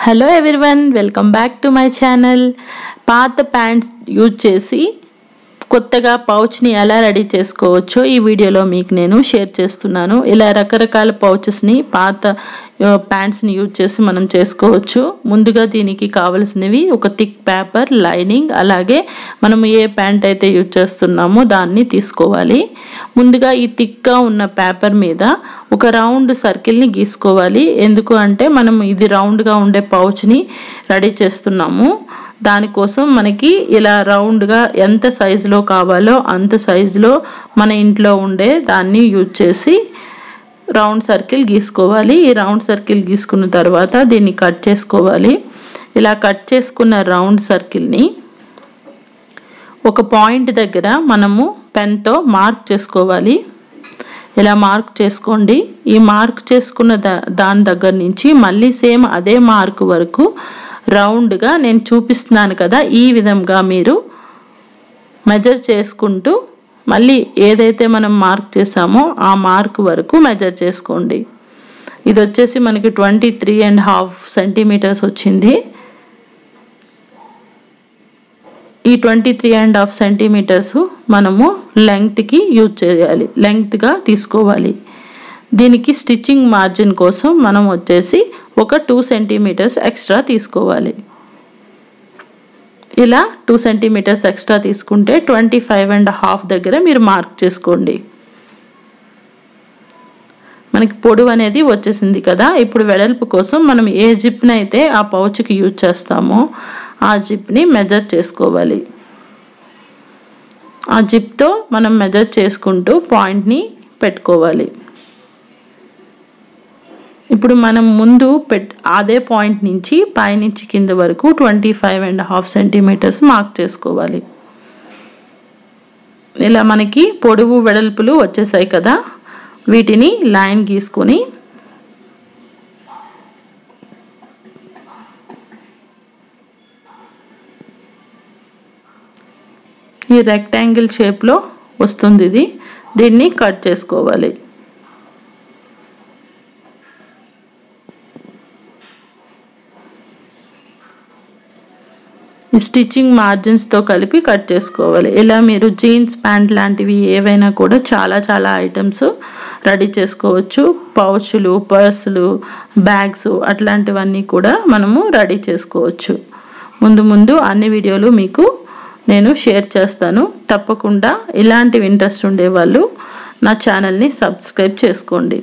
hello everyone welcome back to my channel పాత pants use చేసి కొత్తగా పౌచ్ని ఎలా రెడీ చేసుకోవచ్చో ఈ వీడియోలో మీకు నేను షేర్ చేస్తున్నాను ఇలా రకరకాల పౌచెస్ని పాత ఆ, ప్యాంట్స్ని యూజ్ చేసి మనం చేసుకోవచ్చు ముందుగా దీనికి కావలసినవి ఒక థిక్ పేపర్ లైనింగ్ అలాగే మనం ఏ ప్యాంట్ అయితే యూజ్ చేస్తున్నామో దాన్ని తీసుకోవాలి ముందుగా ఈ థిక్గా ఉన్న పేపర్ మీద ఒక రౌండ్ సర్కిల్ని గీసుకోవాలి ఎందుకు అంటే మనం ఇది రౌండ్గా ఉండే పౌచ్ని రెడీ చేస్తున్నాము దానికోసం మనకి ఇలా రౌండ్గా ఎంత సైజులో కావాలో అంత సైజులో మన ఇంట్లో ఉండే దాన్ని యూజ్ చేసి రౌండ్ సర్కిల్ గీసుకోవాలి ఈ రౌండ్ సర్కిల్ గీసుకున్న తర్వాత దీన్ని కట్ చేసుకోవాలి ఇలా కట్ చేసుకున్న రౌండ్ సర్కిల్ని ఒక పాయింట్ దగ్గర మనము పెన్తో మార్క్ చేసుకోవాలి ఇలా మార్క్ చేసుకోండి ఈ మార్క్ చేసుకున్న దా దాని దగ్గర నుంచి మళ్ళీ సేమ్ అదే మార్క్ వరకు రౌండ్గా నేను చూపిస్తున్నాను కదా ఈ విధంగా మీరు మెజర్ చేసుకుంటూ మళ్ళీ ఏదైతే మనం మార్క్ చేసామో ఆ మార్క్ వరకు మెజర్ చేసుకోండి ఇది వచ్చేసి మనకి twenty three and half centimetres వచ్చింది ఈ twenty three and half centimetres మనము లెంగ్త్కి యూజ్ చేయాలి లెంగ్త్గా తీసుకోవాలి దీనికి స్టిచ్చింగ్ మార్జిన్ కోసం మనం వచ్చేసి ఒక టూ సెంటీమీటర్స్ ఎక్స్ట్రా తీసుకోవాలి ఇలా టూ సెంటీమీటర్స్ ఎక్స్ట్రా తీసుకుంటే ట్వంటీ ఫైవ్ అండ్ హాఫ్ దగ్గర మీరు మార్క్ చేసుకోండి మనకి పొడవు అనేది వచ్చేసింది కదా ఇప్పుడు వెడల్పు కోసం మనం ఏ జిప్ని అయితే ఆ పౌచ్కి యూజ్ చేస్తామో ఆ జిప్ని మెజర్ చేసుకోవాలి ఆ జిప్తో మనం మెజర్ చేసుకుంటూ పాయింట్ని పెట్టుకోవాలి ఇప్పుడు మనం ముందు పెట్ అదే పాయింట్ నుంచి పైనుంచి కింద వరకు twenty five and half centimetres mark చేసుకోవాలి ఇలా మనకి పొడవు వెడల్పులు వచ్చేసాయి కదా వీటిని లైన్ గీసుకొని ఈ రెక్టాంగిల్ షేప్లో వస్తుంది ఇది దీన్ని కట్ చేసుకోవాలి ఈ స్టిచ్చింగ్ మార్జిన్స్తో కలిపి కట్ చేసుకోవాలి ఇలా మీరు జీన్స్ ప్యాంట్ లాంటివి ఏవైనా కూడా చాలా చాలా ఐటమ్స్ రెడీ చేసుకోవచ్చు పౌచులు పర్సులు బ్యాగ్స్ అట్లాంటివన్నీ కూడా మనము రెడీ చేసుకోవచ్చు ముందు ముందు అన్ని వీడియోలు మీకు నేను షేర్ చేస్తాను తప్పకుండా ఇలాంటివి ఇంట్రెస్ట్ ఉండేవాళ్ళు నా ఛానల్ని సబ్స్క్రైబ్ చేసుకోండి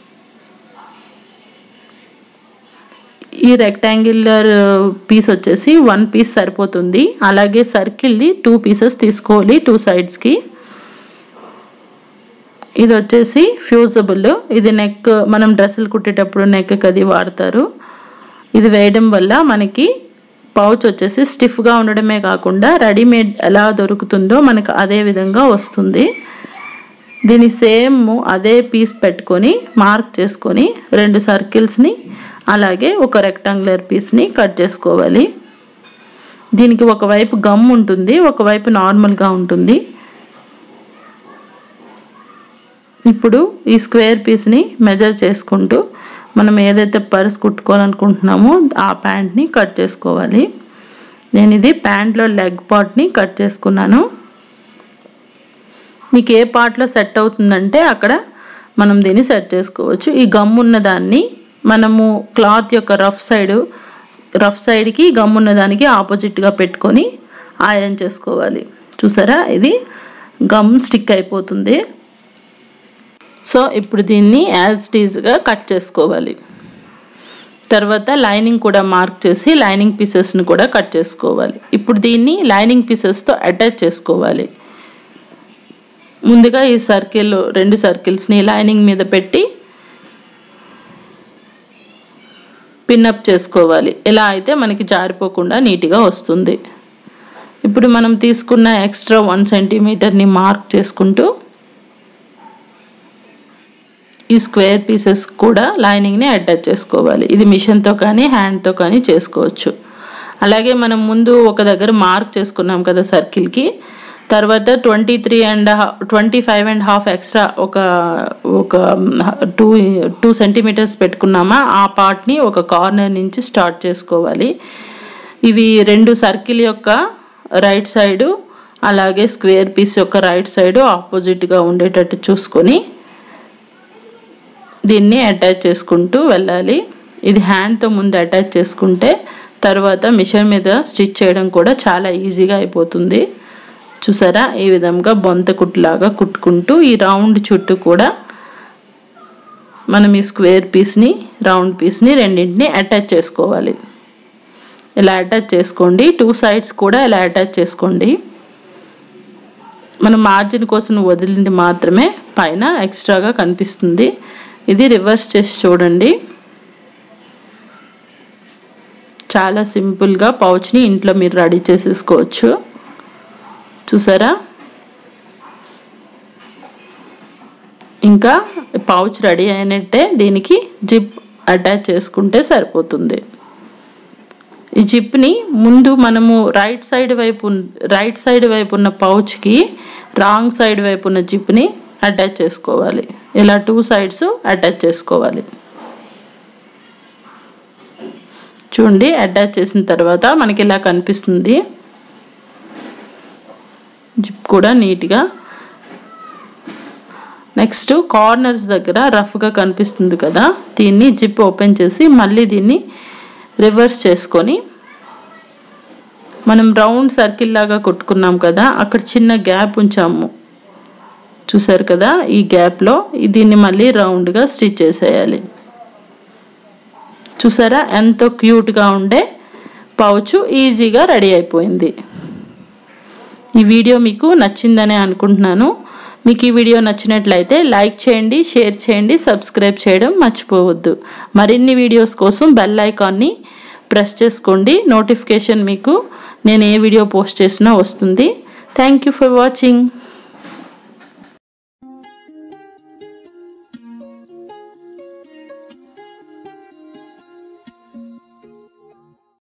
ఈ రెక్టాంగులర్ పీస్ వచ్చేసి వన్ పీస్ సరిపోతుంది అలాగే సర్కిల్ది టూ పీసెస్ తీసుకోవాలి టూ సైడ్స్కి ఇది వచ్చేసి ఫ్యూజబుల్ ఇది నెక్ మనం డ్రెస్సులు కుట్టేటప్పుడు నెక్కి అది వాడతారు ఇది వేయడం వల్ల మనకి పౌచ్ వచ్చేసి స్టిఫ్గా ఉండడమే కాకుండా రెడీమేడ్ ఎలా దొరుకుతుందో మనకు అదే విధంగా వస్తుంది దీని సేమ్ అదే పీస్ పెట్టుకొని మార్క్ చేసుకొని రెండు సర్కిల్స్ని అలాగే ఒక రెక్టాంగులర్ పీస్ని కట్ చేసుకోవాలి దీనికి ఒకవైపు గమ్ ఉంటుంది ఒకవైపు నార్మల్గా ఉంటుంది ఇప్పుడు ఈ స్క్వేర్ పీస్ని మెజర్ చేసుకుంటూ మనం ఏదైతే పర్స్ కుట్టుకోవాలనుకుంటున్నామో ఆ ప్యాంట్ని కట్ చేసుకోవాలి నేను ఇది ప్యాంట్లో లెగ్ పార్ట్ని కట్ చేసుకున్నాను మీకు ఏ పార్ట్లో సెట్ అవుతుందంటే అక్కడ మనం దీన్ని సెట్ చేసుకోవచ్చు ఈ గమ్ ఉన్న దాన్ని మనము క్లాత్ యొక్క రఫ్ సైడ్ రఫ్ సైడ్కి గమ్ ఉన్న దానికి ఆపోజిట్గా పెట్టుకొని ఐరన్ చేసుకోవాలి చూసారా ఇది గమ్ స్టిక్ అయిపోతుంది సో ఇప్పుడు దీన్ని యాజ్ టీజ్గా కట్ చేసుకోవాలి తర్వాత లైనింగ్ కూడా మార్క్ చేసి లైనింగ్ పీసెస్ని కూడా కట్ చేసుకోవాలి ఇప్పుడు దీన్ని లైనింగ్ పీసెస్తో అటాచ్ చేసుకోవాలి ముందుగా ఈ సర్కిల్ రెండు సర్కిల్స్ని లైనింగ్ మీద పెట్టి పిన్అప్ చేసుకోవాలి ఇలా అయితే మనకి జారిపోకుండా నీట్గా వస్తుంది ఇప్పుడు మనం తీసుకున్న ఎక్స్ట్రా వన్ సెంటీమీటర్ని మార్క్ చేసుకుంటూ ఈ స్క్వేర్ పీసెస్ కూడా లైనింగ్ని అటాచ్ చేసుకోవాలి ఇది మిషన్తో కానీ హ్యాండ్తో కానీ చేసుకోవచ్చు అలాగే మనం ముందు ఒక దగ్గర మార్క్ చేసుకున్నాం కదా సర్కిల్కి తర్వాత twenty three and twenty five and half extra ఒక ఒక టూ టూ సెంటీమీటర్స్ పెట్టుకున్నామా ఆ పార్ట్ని ఒక కార్నర్ నుంచి స్టార్ట్ చేసుకోవాలి ఇవి రెండు సర్కిల్ యొక్క రైట్ సైడు అలాగే స్క్వేర్ పీస్ యొక్క రైట్ సైడు ఆపోజిట్గా ఉండేటట్టు చూసుకొని దీన్ని అటాచ్ చేసుకుంటూ వెళ్ళాలి ఇది హ్యాండ్తో ముందు అటాచ్ చేసుకుంటే తర్వాత మిషన్ మీద స్టిచ్ చేయడం కూడా చాలా ఈజీగా అయిపోతుంది చూసారా ఈ విధంగా బొంత కుట్టులాగా కుట్టుకుంటూ ఈ రౌండ్ చుట్టూ కూడా మనం ఈ స్క్వేర్ పీస్ని రౌండ్ పీస్ని రెండింటిని అటాచ్ చేసుకోవాలి ఇలా అటాచ్ చేసుకోండి టూ సైడ్స్ కూడా ఇలా అటాచ్ చేసుకోండి మనం మార్జిన్ కోసం వదిలింది మాత్రమే పైన ఎక్స్ట్రాగా కనిపిస్తుంది ఇది రివర్స్ చేసి చూడండి చాలా సింపుల్గా పౌచ్ని ఇంట్లో మీరు రెడీ చేసేసుకోవచ్చు చూసారా ఇంకా పౌచ్ రెడీ అయినట్టే దీనికి జిప్ అటాచ్ చేసుకుంటే సరిపోతుంది ఈ జిప్ని ముందు మనము రైట్ సైడ్ వైపు రైట్ సైడ్ వైపు ఉన్న పౌచ్కి రాంగ్ సైడ్ వైపు ఉన్న జిప్ని అటాచ్ చేసుకోవాలి ఇలా టూ సైడ్స్ అటాచ్ చేసుకోవాలి చూడండి అటాచ్ చేసిన తర్వాత మనకి ఇలా కనిపిస్తుంది జిప్ కూడా నీట్గా నెక్స్ట్ కార్నర్స్ దగ్గర రఫ్గా కనిపిస్తుంది కదా దీన్ని జిప్ ఓపెన్ చేసి మళ్ళీ దీన్ని రివర్స్ చేసుకొని మనం రౌండ్ సర్కిల్ లాగా కొట్టుకున్నాం కదా అక్కడ చిన్న గ్యాప్ ఉంచాము చూసారు కదా ఈ గ్యాప్లో దీన్ని మళ్ళీ రౌండ్గా స్టిచ్ చేసేయాలి చూసారా ఎంతో క్యూట్గా ఉండే పౌచ్ ఈజీగా రెడీ అయిపోయింది ఈ వీడియో మీకు నచ్చిందని అనుకుంటున్నాను మీకు ఈ వీడియో నచ్చినట్లయితే లైక్ చేయండి షేర్ చేయండి సబ్స్క్రైబ్ చేయడం మర్చిపోవద్దు మరిన్ని వీడియోస్ కోసం బెల్ ఐకాన్ని ప్రెస్ చేసుకోండి నోటిఫికేషన్ మీకు నేను ఏ వీడియో పోస్ట్ చేసినా వస్తుంది థ్యాంక్ యూ ఫర్ వాచింగ్